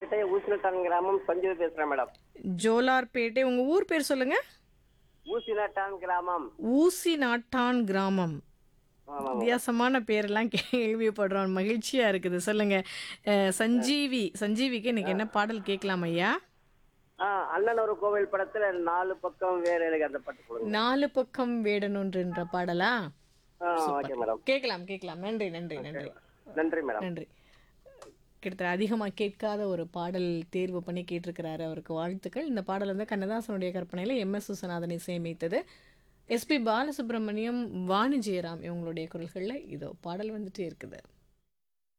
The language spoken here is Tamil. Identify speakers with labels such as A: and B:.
A: ஜோலார்பேட்டை ஊசினட்டான் கிராமம் சஞ்சீவ் பேசுறேன் மேடம்
B: ஜோலார்பேட்டை உங்க ஊர் பேர் சொல்லுங்க
A: ஊசினட்டான் கிராமம்
B: ஊசி நாட்டான் கிராமம்
A: ஆமா
B: வித்தியாசமான பேரெல்லாம் கேள்விப்படுறோம் மகிழ்ச்சியா இருக்குது சொல்லுங்க அஹ், சஞ்சீவி சஞ்சீவிக்கு இன்னைக்கு என்ன பாடல் கேட்கலாம் ஐயா
A: ஆ அண்ணன் ஒரு கோவில் படத்துல நாலு பக்கம் வேற எனக்கு அந்த பாட்டு கொடுங்க
B: நாலு பக்கம் வேடனொன்றுன்ற பாடலா
A: ஆ ஓகே மேடம்
B: கேட்கலாம் கேட்கலாம் நன்றி நன்றி நன்றி
A: நன்றி மேடம்
B: நன்றி கிட்டத்தட்ட அதிகமாக கேட்காத ஒரு பாடல் தேர்வு பண்ணி கேட்டிருக்கிறாரு அவருக்கு வாழ்த்துக்கள் இந்த பாடல் வந்து கண்ணதாசனுடைய கற்பனையில் எம் எஸ் சுசநாதன் இசையமைத்தது எஸ்பி பாலசுப்ரமணியம் வாணி ஜெயராம் இவங்களுடைய குரல்களில் இதோ பாடல் வந்துட்டே இருக்குது